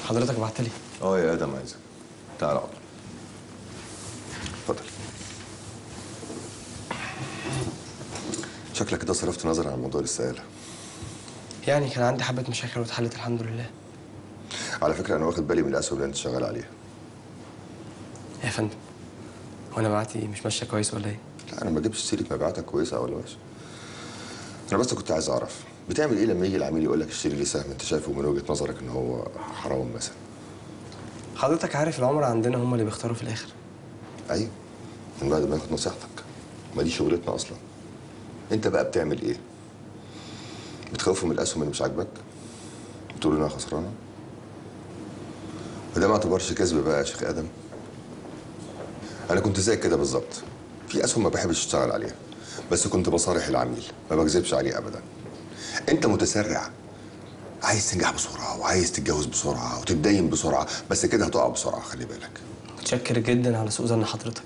حضرتك بعت لي اه يا ادم عايزك تعال اقعد اتفضل شكلك كده صرفت نظر عن موضوع الاستقاله يعني كان عندي حبه مشاكل واتحلت الحمد لله على فكره انا واخد بالي من الاسهم اللي انت شغال عليها يا فندم وانا بعتي مش ماشيه كويس ولا ايه لا انا ما جبتش سيره مبيعاتك كويسه ولا وحشه انا بس كنت عايز اعرف بتعمل ايه لما يجي العميل يقول لك اشتري لي سهم انت شايفه من وجهه نظرك ان هو حرام مثلا حضرتك عارف العملاء عندنا هم اللي بيختاروا في الاخر ايوه من بعد ما ياخد نصيحتك ما دي شغلتنا اصلا انت بقى بتعمل ايه بتخوفه من الاسهم اللي مش عاجباك بتقول انها خسرانه وده ما اعتبرش كذب بقى يا شيخ ادم انا كنت زيك كده بالظبط في اسهم ما بحبش اشتغل عليها بس كنت بصارح العميل ما بكذبش عليه ابدا انت متسرع عايز تنجح بسرعه وعايز تتجوز بسرعه وتتدين بسرعه بس كده هتقع بسرعه خلي بالك متشكر جدا على سوء ظن حضرتك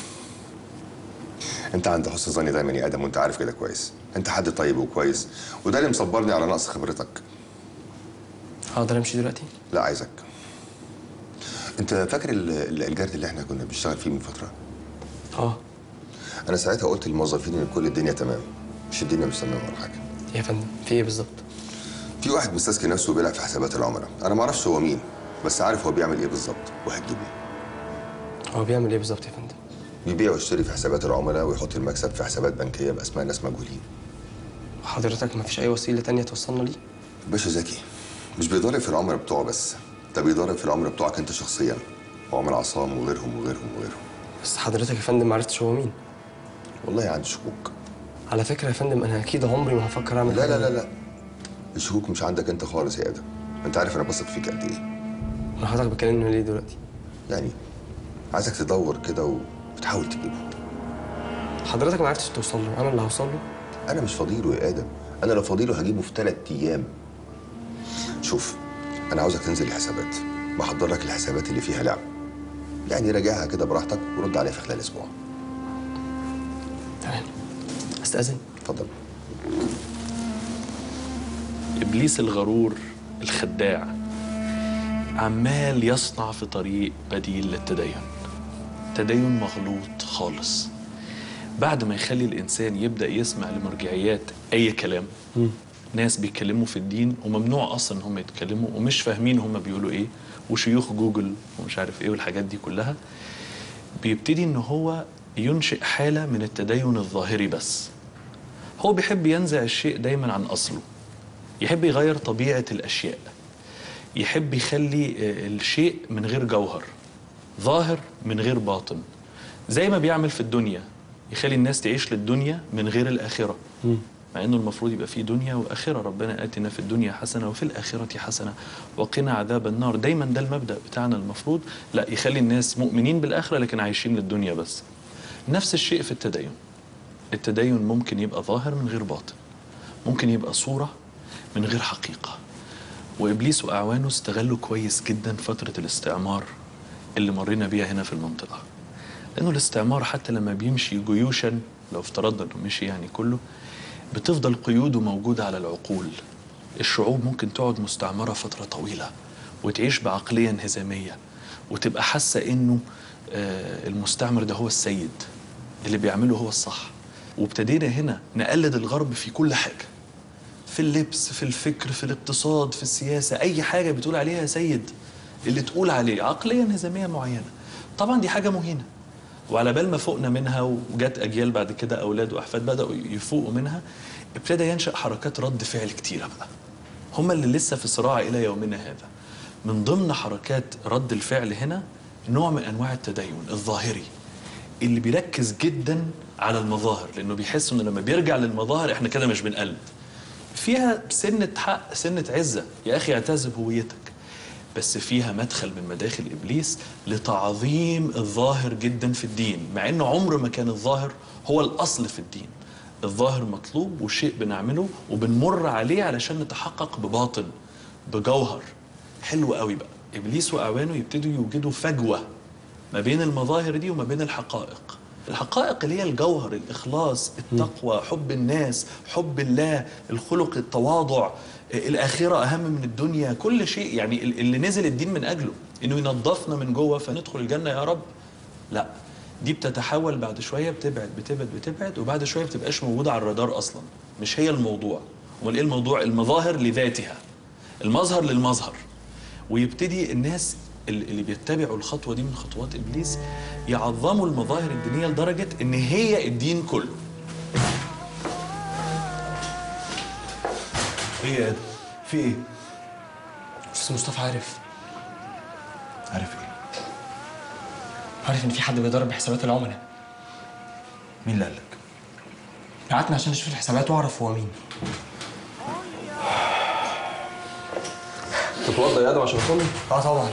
انت عند حسن ظني دايما يا ادم وانت عارف كده كويس انت حد طيب وكويس وده اللي مصبرني على نقص خبرتك هقدر امشي دلوقتي لا عايزك انت فاكر ال- ال- الجرد اللي احنا كنا بنشتغل فيه من فتره اه انا ساعتها قلت للموظفين ان كل الدنيا تمام مش الدنيا مش تمام ولا حاجه يا فندم في ايه بالظبط في واحد مستسكي نفسه وبيلعب في حسابات العملاء انا ما اعرفش هو مين بس عارف هو بيعمل ايه بالظبط وهتجيبه هو بيعمل ايه بالظبط يا فندم بيبيع ويشتري في حسابات العملاء ويحط المكسب في حسابات بنكيه باسماء ناس مجهولين حضرتك ما فيش اي وسيله تانية توصلنا ليه باشا زكي مش بيضارب في العملاء بتوعه بس ده بيضارب في العملاء بتوعك انت شخصيا وعمر عصام وغيرهم وغيرهم وغيرهم بس حضرتك يا فندم ما عرفتش هو مين والله عندي شكوك على فكره يا فندم انا اكيد عمري ما هفكر اعمل لا حاجة. لا لا لا الشكوك مش عندك انت خالص يا ادم انت عارف انا بثق فيك قد ايه انا حضرتك بتكلمني ليه دلوقتي يعني عايزك تدور كده وتحاول تجيبه حضرتك ما عرفتش توصل له انا اللي هوصل له انا مش فاضيله يا ادم انا لو فاضيله هجيبه في ثلاث ايام شوف انا عاوزك تنزل الحسابات بحضر لك الحسابات اللي فيها لعب يعني راجعها كده براحتك ورد عليها في خلال اسبوع تمام استاذن اتفضل إبليس الغرور الخداع عمال يصنع في طريق بديل للتدين تدين مغلوط خالص بعد ما يخلي الإنسان يبدأ يسمع لمرجعيات أي كلام ناس بيتكلموا في الدين وممنوع أصلا إن هم يتكلموا ومش فاهمين هم بيقولوا إيه وشيوخ جوجل ومش عارف إيه والحاجات دي كلها بيبتدي إن هو ينشئ حالة من التدين الظاهري بس هو بيحب ينزع الشيء دايما عن أصله يحب يغير طبيعة الأشياء يحب يخلي آه، الشيء من غير جوهر ظاهر من غير باطن زي ما بيعمل في الدنيا يخلي الناس تعيش للدنيا من غير الآخرة مع انه المفروض يبقى في دنيا واخره ربنا اتنا في الدنيا حسنه وفي الاخره حسنه وقنا عذاب النار دايما ده المبدا بتاعنا المفروض لا يخلي الناس مؤمنين بالاخره لكن عايشين للدنيا بس نفس الشيء في التدين التدين ممكن يبقى ظاهر من غير باطن ممكن يبقى صوره من غير حقيقه وابليس واعوانه استغلوا كويس جدا فتره الاستعمار اللي مرينا بيها هنا في المنطقه لانه الاستعمار حتى لما بيمشي جيوشا لو افترضنا انه مشي يعني كله بتفضل قيوده موجوده على العقول الشعوب ممكن تقعد مستعمره فتره طويله وتعيش بعقليه انهزاميه وتبقى حاسه انه آه، المستعمر ده هو السيد اللي بيعمله هو الصح وابتدينا هنا نقلد الغرب في كل حاجه في اللبس في الفكر في الاقتصاد في السياسة أي حاجة بتقول عليها يا سيد اللي تقول عليه عقلية انهزامية معينة طبعا دي حاجة مهينة وعلى بال ما فوقنا منها وجت أجيال بعد كده أولاد وأحفاد بدأوا يفوقوا منها ابتدى ينشأ حركات رد فعل كتيرة بقى هم اللي لسه في صراع إلى يومنا هذا من ضمن حركات رد الفعل هنا نوع من أنواع التدين الظاهري اللي بيركز جدا على المظاهر لأنه بيحس إنه لما بيرجع للمظاهر إحنا كده مش بنقلد فيها سنة حق سنة عزة يا أخي اعتز بهويتك بس فيها مدخل من مداخل إبليس لتعظيم الظاهر جدا في الدين مع أنه عمر ما كان الظاهر هو الأصل في الدين الظاهر مطلوب وشيء بنعمله وبنمر عليه علشان نتحقق بباطن بجوهر حلو قوي بقى إبليس وأعوانه يبتدوا يوجدوا فجوة ما بين المظاهر دي وما بين الحقائق الحقائق اللي هي الجوهر الاخلاص التقوى حب الناس حب الله الخلق التواضع الاخره اهم من الدنيا كل شيء يعني ال- اللي نزل الدين من اجله انه ينظفنا من جوه فندخل الجنه يا رب لا دي بتتحول بعد شويه بتبعد بتبعد بتبعد وبعد شويه بتبقاش موجوده على الرادار اصلا مش هي الموضوع امال ايه الموضوع المظاهر لذاتها المظهر للمظهر ويبتدي الناس ال- اللي بيتبعوا الخطوه دي من خطوات ابليس يعظموا المظاهر الدينيه لدرجه ان هي الدين كله ايه يا ادم في ايه استاذ مصطفى عارف عارف ايه عارف ان في حد بيضرب حسابات العملاء مين اللي قال لك بعتني عشان اشوف الحسابات واعرف هو مين تتوضى يا ادم عشان اصلي اه طبعا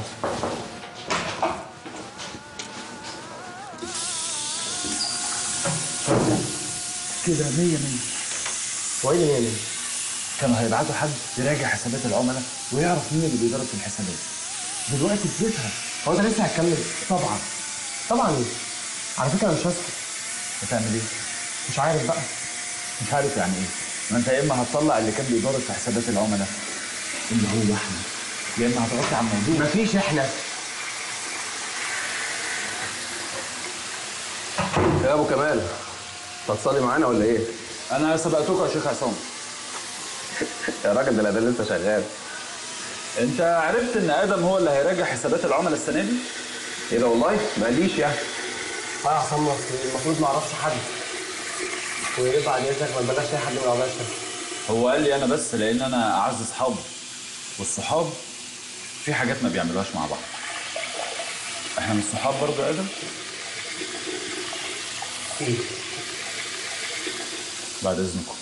كده مية مية هو ايه اللي يعني كانوا هيبعتوا حد يراجع حسابات العملاء ويعرف مين اللي بيضرب في الحسابات دلوقتي في بيتها هو انت لسه هتكمل طبعا طبعا على فكره انا مش هسكت هتعمل ايه؟ مش عارف بقى مش عارف يعني ايه ما انت يا اما هتطلع اللي كان بيضرب في حسابات العملاء اللي هو احنا يا اما هتغطي على الموضوع مفيش احنا يا ابو كمال هتصلي معانا ولا ايه؟ انا سبقتكم يا شيخ عصام يا راجل ده الأذان لسه شغال انت عرفت ان ادم هو اللي هيراجع حسابات العملاء السنه دي؟ ايه ده والله؟ ما قاليش يعني اه يا عصام أصل المفروض ما اعرفش حد ويا ريت بعد اذنك ما تبلغش اي حد من العباشره هو قال لي انا بس لان انا اعز اصحابه والصحاب في حاجات ما بيعملوهاش مع بعض احنا مش صحاب برضه يا ادم بعد اذنكم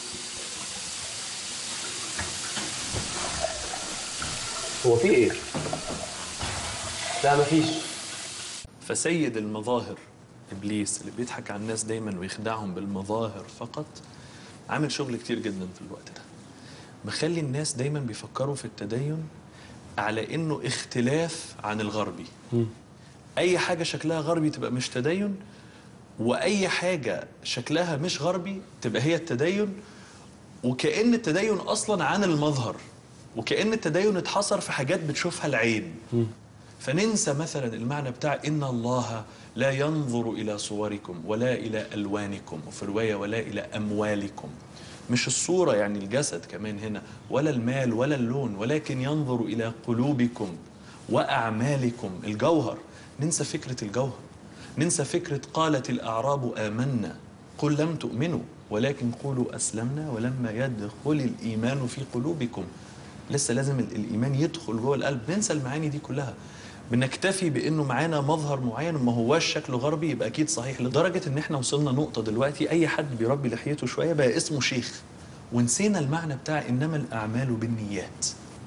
هو في ايه؟ لا مفيش فسيد المظاهر ابليس اللي بيضحك على الناس دايما ويخدعهم بالمظاهر فقط عامل شغل كتير جدا في الوقت ده مخلي الناس دايما بيفكروا في التدين على انه اختلاف عن الغربي اي حاجه شكلها غربي تبقى مش تدين واي حاجه شكلها مش غربي تبقى هي التدين وكأن التدين اصلا عن المظهر وكأن التدين اتحصر في حاجات بتشوفها العين فننسى مثلا المعنى بتاع ان الله لا ينظر الى صوركم ولا الى الوانكم وفي روايه ولا الى اموالكم مش الصوره يعني الجسد كمان هنا ولا المال ولا اللون ولكن ينظر الى قلوبكم واعمالكم الجوهر ننسى فكره الجوهر ننسى فكره قالت الاعراب امنا قل لم تؤمنوا ولكن قولوا اسلمنا ولما يدخل الايمان في قلوبكم لسه لازم ال- الايمان يدخل جوه القلب ننسى المعاني دي كلها بنكتفي بانه معانا مظهر معين وما هواش شكله غربي يبقى اكيد صحيح لدرجه ان احنا وصلنا نقطه دلوقتي اي حد بيربي لحيته شويه بقى اسمه شيخ ونسينا المعنى بتاع انما الاعمال بالنيات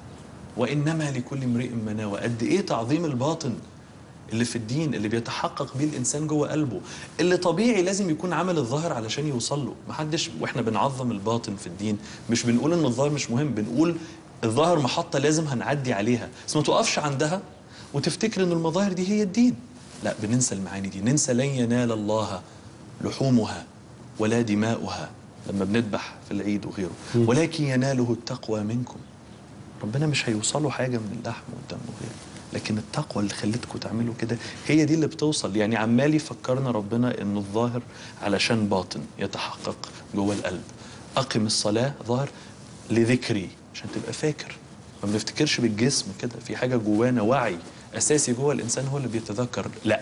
وانما لكل امرئ ما نوى قد ايه تعظيم الباطن اللي في الدين اللي بيتحقق بيه الانسان جوه قلبه اللي طبيعي لازم يكون عمل الظاهر علشان يوصل له محدش واحنا بنعظم الباطن في الدين مش بنقول ان الظاهر مش مهم بنقول الظاهر محطه لازم هنعدي عليها بس ما توقفش عندها وتفتكر ان المظاهر دي هي الدين لا بننسى المعاني دي ننسى لن ينال الله لحومها ولا دماؤها لما بنذبح في العيد وغيره ولكن يناله التقوى منكم ربنا مش هيوصلوا حاجه من اللحم والدم وغيره لكن التقوى اللي خلتكم تعملوا كده هي دي اللي بتوصل يعني عمال يفكرنا ربنا ان الظاهر علشان باطن يتحقق جوه القلب اقم الصلاه ظاهر لذكري عشان تبقى فاكر ما بنفتكرش بالجسم كده في حاجه جوانا وعي اساسي جوه الانسان هو اللي بيتذكر لا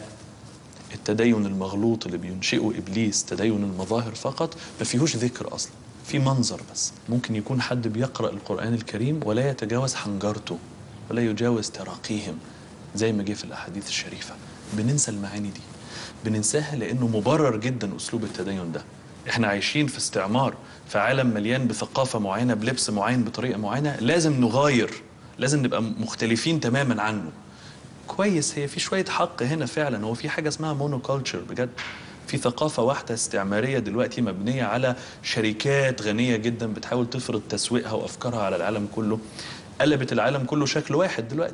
التدين المغلوط اللي بينشئه ابليس تدين المظاهر فقط ما فيهوش ذكر اصلا في منظر بس ممكن يكون حد بيقرا القران الكريم ولا يتجاوز حنجرته ولا يجاوز تراقيهم زي ما جه في الاحاديث الشريفه بننسى المعاني دي بننساها لانه مبرر جدا اسلوب التدين ده احنا عايشين في استعمار في عالم مليان بثقافه معينه بلبس معين بطريقه معينه لازم نغاير لازم نبقى مختلفين تماما عنه كويس هي في شويه حق هنا فعلا هو في حاجه اسمها مونو كلتشر بجد في ثقافة واحدة استعمارية دلوقتي مبنية على شركات غنية جدا بتحاول تفرض تسويقها وأفكارها على العالم كله قلبت العالم كله شكل واحد دلوقتي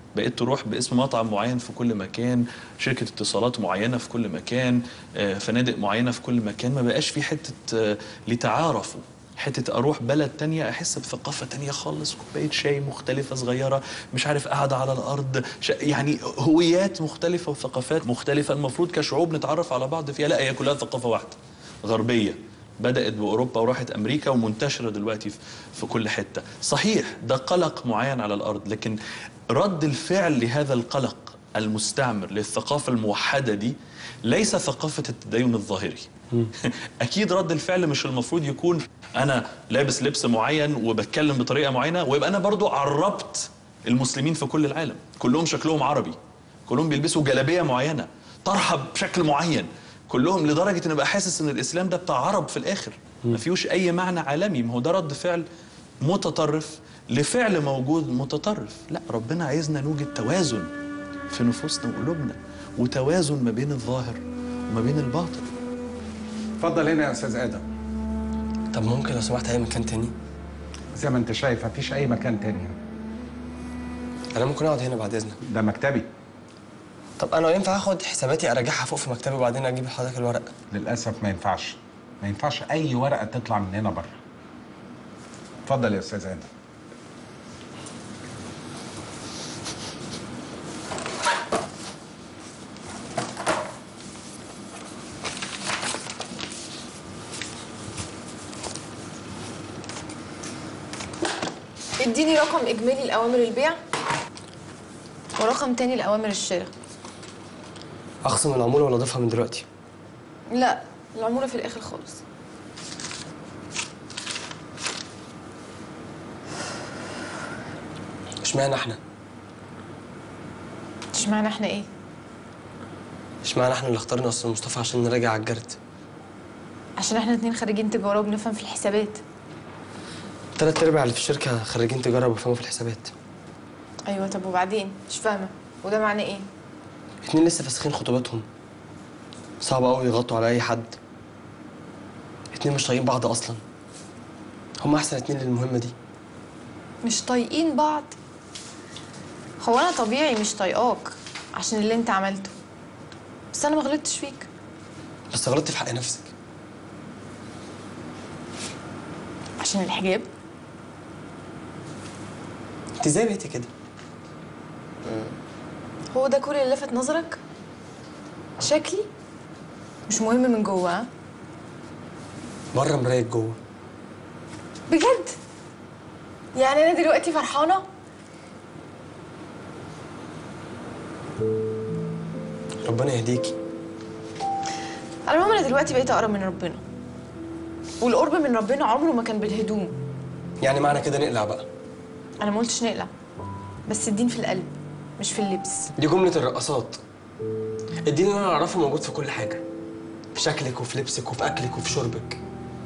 بقيت تروح باسم مطعم معين في كل مكان شركة اتصالات معينة في كل مكان آه، فنادق معينة في كل مكان ما بقاش في حتة آه، لتعارفوا حتة أروح بلد تانية أحس بثقافة تانية خالص كوباية شاي مختلفة صغيرة مش عارف قاعدة على الأرض ش... يعني هويات مختلفة وثقافات مختلفة المفروض كشعوب نتعرف على بعض فيها لا هي كلها ثقافة واحدة غربية بدأت بأوروبا وراحت أمريكا ومنتشرة دلوقتي في- في كل حتة صحيح ده قلق معين على الأرض لكن رد الفعل لهذا القلق المستعمر للثقافة الموحدة دي ليس ثقافة التدين الظاهري أكيد رد الفعل مش المفروض يكون أنا لابس لبس معين وبتكلم بطريقة معينة ويبقى أنا برضو عربت المسلمين في كل العالم كلهم شكلهم عربي كلهم بيلبسوا جلابية معينة طرحة بشكل معين كلهم لدرجة إن بقى حاسس إن الإسلام ده بتاع عرب في الآخر ما فيهوش أي معنى عالمي ما هو ده رد فعل متطرف لفعل موجود متطرف لا ربنا عايزنا نوجد توازن في نفوسنا وقلوبنا وتوازن ما بين الظاهر وما بين الباطن اتفضل هنا يا استاذ ادم طب ممكن لو سمحت اي مكان تاني زي ما انت شايف مفيش اي مكان تاني هنا. انا ممكن اقعد هنا بعد اذنك ده مكتبي طب انا ينفع اخد حساباتي اراجعها فوق في مكتبي وبعدين اجيب لحضرتك الورق للاسف ما ينفعش ما ينفعش اي ورقه تطلع من هنا بره اتفضل يا استاذ ادم اديني رقم اجمالي لاوامر البيع ورقم تاني لاوامر الشراء اخصم العموله ولا اضيفها من دلوقتي لا العموله في الاخر خالص اشمعنى احنا اشمعنى احنا ايه اشمعنى احنا اللي اخترنا استاذ مصطفى عشان نراجع على الجرد عشان احنا اتنين خريجين تجاره وبنفهم في الحسابات تلات ارباع اللي في الشركه خريجين تجاره وبيفهموا في الحسابات ايوه طب وبعدين مش فاهمه وده معناه ايه اتنين لسه فاسخين خطوبتهم صعب قوي يغطوا على اي حد اتنين مش طايقين بعض اصلا هم احسن اتنين للمهمه دي مش طايقين بعض هو انا طبيعي مش طايقاك عشان اللي انت عملته بس انا ما غلطتش فيك بس غلطت في حق نفسك عشان الحجاب انت ازاي بقيتي كده هو ده كل اللي لفت نظرك شكلي مش مهم من جوه ها؟ بره مرايه جوه بجد يعني انا دلوقتي فرحانه ربنا يهديكي على العموم انا دلوقتي بقيت اقرب من ربنا والقرب من ربنا عمره ما كان بالهدوم يعني معنى كده نقلع بقى انا ما قلتش نقلع بس الدين في القلب مش في اللبس دي جمله الرقصات الدين اللي انا اعرفه موجود في كل حاجه في شكلك وفي لبسك وفي اكلك وفي شربك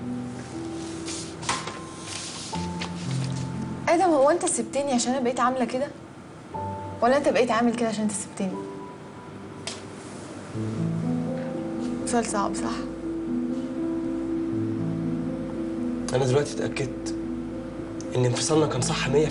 ادم هو انت سبتني عشان انا بقيت عامله كده ولا انت بقيت عامل كده عشان انت سبتني سؤال صعب صح انا دلوقتي اتاكدت ان انفصالنا كان صح 100%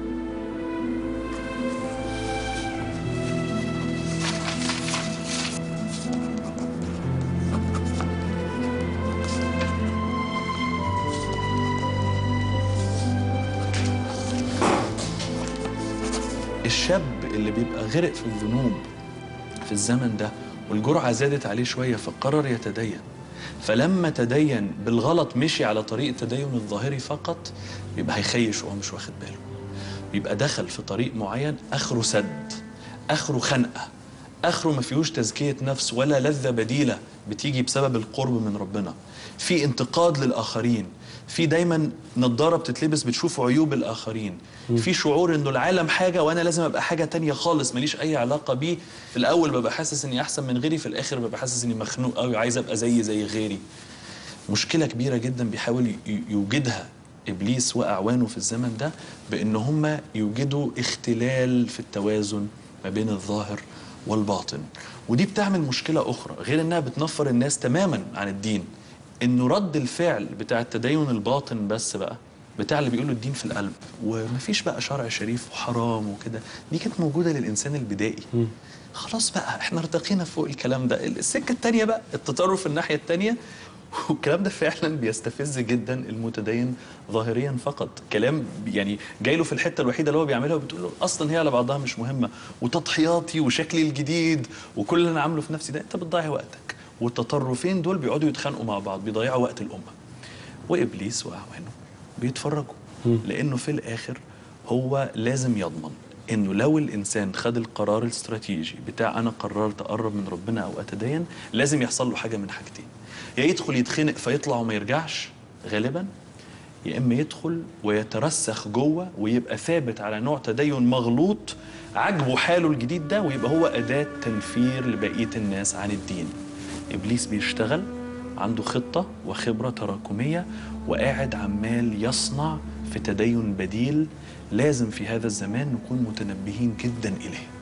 الشاب اللي بيبقى غرق في الذنوب في الزمن ده والجرعة زادت عليه شوية فقرر يتدين فلما تدين بالغلط مشي على طريق التدين الظاهري فقط بيبقى هيخيش وهو مش واخد باله بيبقى دخل في طريق معين اخره سد اخره خنقه اخره ما فيهوش تزكيه نفس ولا لذه بديله بتيجي بسبب القرب من ربنا في انتقاد للاخرين في دايما نظاره بتتلبس بتشوف عيوب الاخرين في شعور انه العالم حاجه وانا لازم ابقى حاجه تانية خالص ماليش اي علاقه بيه في الاول ببقى حاسس اني احسن من غيري في الاخر ببقى حاسس اني مخنوق قوي عايز ابقى زي زي غيري مشكله كبيره جدا بيحاول ي- يوجدها ابليس واعوانه في الزمن ده بان هم يوجدوا اختلال في التوازن ما بين الظاهر والباطن ودي بتعمل مشكله اخرى غير انها بتنفر الناس تماما عن الدين انه رد الفعل بتاع التدين الباطن بس بقى بتاع اللي بيقولوا الدين في القلب ومفيش بقى شرع شريف وحرام وكده دي كانت موجوده للانسان البدائي خلاص بقى احنا ارتقينا فوق الكلام ده السكه التانيه بقى التطرف الناحيه التانيه والكلام ده فعلا بيستفز جدا المتدين ظاهريا فقط كلام يعني جاي له في الحته الوحيده اللي هو بيعملها وبتقول له اصلا هي على بعضها مش مهمه وتضحياتي وشكلي الجديد وكل اللي انا عامله في نفسي ده انت بتضيع وقتك والتطرفين دول بيقعدوا يتخانقوا مع بعض بيضيعوا وقت الامه وابليس واعوانه بيتفرجوا لانه في الاخر هو لازم يضمن انه لو الانسان خد القرار الاستراتيجي بتاع انا قررت اقرب من ربنا او اتدين لازم يحصل له حاجه من حاجتين يا يدخل يتخنق فيطلع وما يرجعش غالبا يا اما يدخل ويترسخ جوه ويبقى ثابت على نوع تدين مغلوط عجبه حاله الجديد ده ويبقى هو اداه تنفير لبقيه الناس عن الدين ابليس بيشتغل عنده خطه وخبره تراكميه وقاعد عمال يصنع في تدين بديل لازم في هذا الزمان نكون متنبهين جدا اليه